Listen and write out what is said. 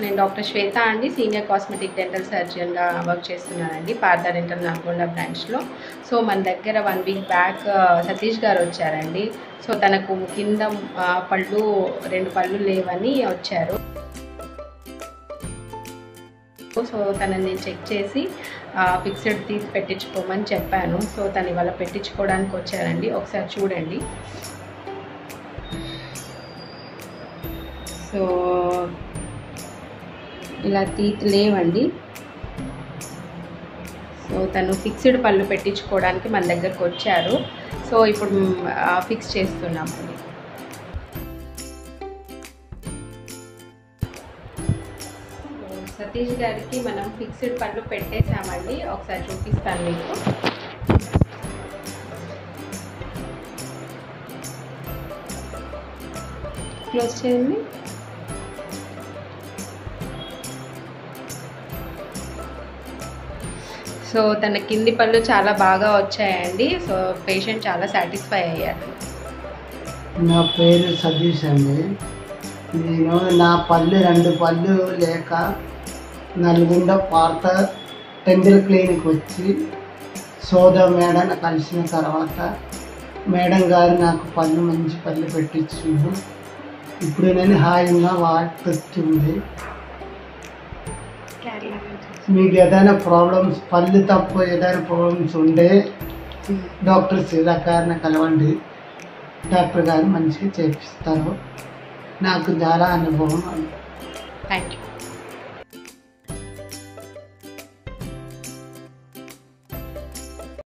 నేను డాక్టర్ శ్వేత అండి senior cosmetic dental సర్జన్గా వర్క్ చేస్తున్నానండి పార్థ డెంటల్ నల్గొండ బ్రాంచ్లో సో మన దగ్గర వన్ వీక్ బ్యాక్ సతీష్ గారు వచ్చారండి సో తనకు కింద ఆ, పళ్ళు రెండు పళ్ళు లేవని వచ్చారు సో తనని నేను చెక్ చేసి ఫిక్స్డ్ తీసి పెట్టించుకోమని చెప్పాను సో తను ఇవాళ పెట్టించుకోవడానికి వచ్చారండి ఒకసారి చూడండి సో ఇలా తీత్ లేవండి సో తను ఫిక్స్డ్ పళ్ళు పెట్టించుకోవడానికి మన దగ్గరకు వచ్చారు సో ఇప్పుడు ఫిక్స్ చేస్తున్నామండి సో సతీష్ గారికి మనం ఫిక్స్డ్ పళ్ళు పెట్టేశామండి ఒకసారి చూపిస్తాను మీకు క్లోజ్ చేయండి సో తన కింది పళ్ళు చాలా బాగా వచ్చాయండి సో పేషెంట్ చాలా సాటిస్ఫై అయ్యారు నా పేరు సతీష్ అండి నేను నా పళ్ళు రెండు పళ్ళు లేక నల్గొండ పార్త టెండర్ క్లినిక్ వచ్చి సోద మేడం కలిసిన తర్వాత మేడం గారు నాకు పళ్ళు మంచి పళ్ళు పెట్టించిండు ఇప్పుడు నేను హాయిగా వాడుతుంది మీకు ఏదైనా ప్రాబ్లమ్స్ పళ్ళు తప్పు ఏదైనా ప్రాబ్లమ్స్ ఉంటే డాక్టర్ సీదా గారిని కలవండి డాక్టర్ గారు మంచిగా చేపిస్తారు నాకు చాలా అనుభవం ఉంది థ్యాంక్ యూ